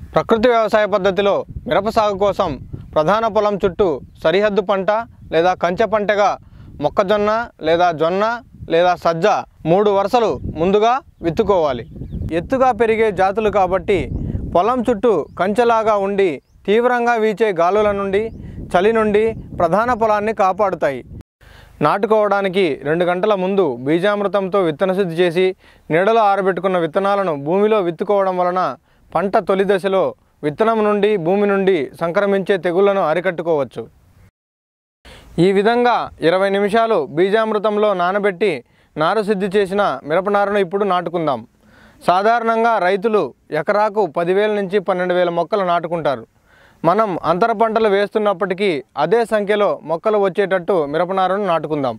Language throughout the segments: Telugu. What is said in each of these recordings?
ప్రకృతి వ్యవసాయ పద్ధతిలో మిరప సాగు కోసం ప్రధాన పొలం చుట్టూ సరిహద్దు పంట లేదా కంచె పంటగా మొక్కజొన్న లేదా జొన్న లేదా సజ్జ మూడు వరుసలు ముందుగా విత్తుకోవాలి ఎత్తుగా పెరిగే జాతులు కాబట్టి పొలం చుట్టూ కంచెలాగా ఉండి తీవ్రంగా వీచే గాలుల నుండి చలి నుండి ప్రధాన పొలాన్ని కాపాడుతాయి నాటుకోవడానికి రెండు గంటల ముందు బీజామృతంతో విత్తన శుద్ధి చేసి నీడలో ఆరబెట్టుకున్న విత్తనాలను భూమిలో విత్తుకోవడం వలన పంట తొలి దశలో విత్తనం నుండి భూమి నుండి సంక్రమించే తెగుళ్లను అరికట్టుకోవచ్చు ఈ విధంగా ఇరవై నిమిషాలు బీజామృతంలో నానబెట్టి నారు సిద్ధి చేసిన మిరపనారును ఇప్పుడు నాటుకుందాం సాధారణంగా రైతులు ఎకరాకు పదివేల నుంచి పన్నెండు వేల మొక్కలు నాటుకుంటారు మనం అంతర పంటలు వేస్తున్నప్పటికీ అదే సంఖ్యలో మొక్కలు వచ్చేటట్టు మిరపనారును నాటుకుందాం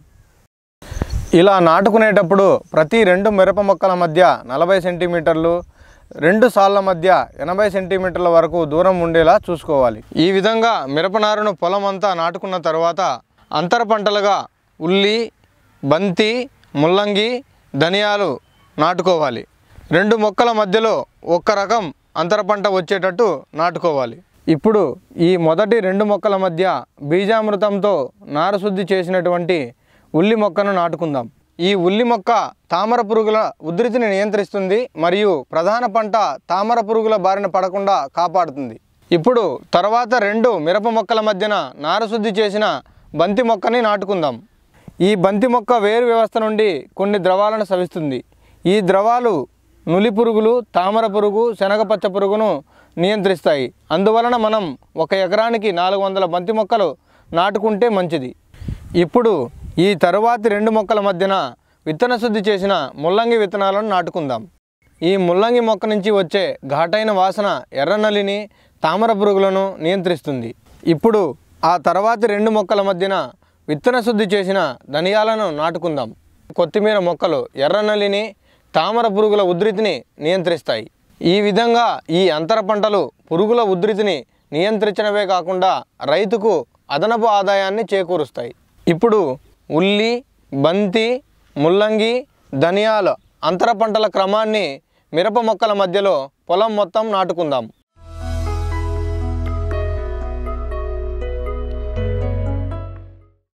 ఇలా నాటుకునేటప్పుడు ప్రతి రెండు మిరప మొక్కల మధ్య నలభై సెంటీమీటర్లు రెండు సాళ్ళ మధ్య ఎనభై సెంటీమీటర్ల వరకు దూరం ఉండేలా చూసుకోవాలి ఈ విధంగా మిరపనారును పొలం అంతా నాటుకున్న తర్వాత అంతర పంటలుగా ఉల్లి బంతి ముల్లంగి ధనియాలు నాటుకోవాలి రెండు మొక్కల మధ్యలో ఒక్క రకం అంతర పంట వచ్చేటట్టు నాటుకోవాలి ఇప్పుడు ఈ మొదటి రెండు మొక్కల మధ్య బీజామృతంతో నారశుద్ధి చేసినటువంటి ఉల్లి మొక్కను నాటుకుందాం ఈ ఉల్లి మొక్క తామర పురుగుల ఉధృతిని నియంత్రిస్తుంది మరియు ప్రధాన పంట తామర పురుగుల బారిన పడకుండా కాపాడుతుంది ఇప్పుడు తర్వాత రెండు మిరప మొక్కల మధ్యన నారశుద్ధి చేసిన బంతి మొక్కని నాటుకుందాం ఈ బంతి మొక్క వేరు వ్యవస్థ నుండి కొన్ని ద్రవాలను సవిస్తుంది ఈ ద్రవాలు నులి పురుగులు తామర పురుగు శనగపచ్చ పురుగును నియంత్రిస్తాయి అందువలన మనం ఒక ఎకరానికి నాలుగు వందల బంతి మొక్కలు నాటుకుంటే మంచిది ఇప్పుడు ఈ తరువాతి రెండు మొక్కల మధ్యన విత్తన శుద్ధి చేసిన ముల్లంగి విత్తనాలను నాటుకుందాం ఈ ముల్లంగి మొక్క నుంచి వచ్చే ఘాటైన వాసన ఎర్రనల్లిని తామర పురుగులను నియంత్రిస్తుంది ఇప్పుడు ఆ తర్వాతి రెండు మొక్కల మధ్యన విత్తన శుద్ధి చేసిన ధనియాలను నాటుకుందాం కొత్తిమీర మొక్కలు ఎర్రనల్లిని తామర పురుగుల ఉధృతిని నియంత్రిస్తాయి ఈ విధంగా ఈ అంతర పంటలు పురుగుల ఉధృతిని నియంత్రించడమే కాకుండా రైతుకు అదనపు ఆదాయాన్ని చేకూరుస్తాయి ఇప్పుడు ఉల్లి బంతి ముల్లంగి ధనియాల అంతర పంటల క్రమాన్ని మిరప మొక్కల మధ్యలో పొలం మొత్తం నాటుకుందాం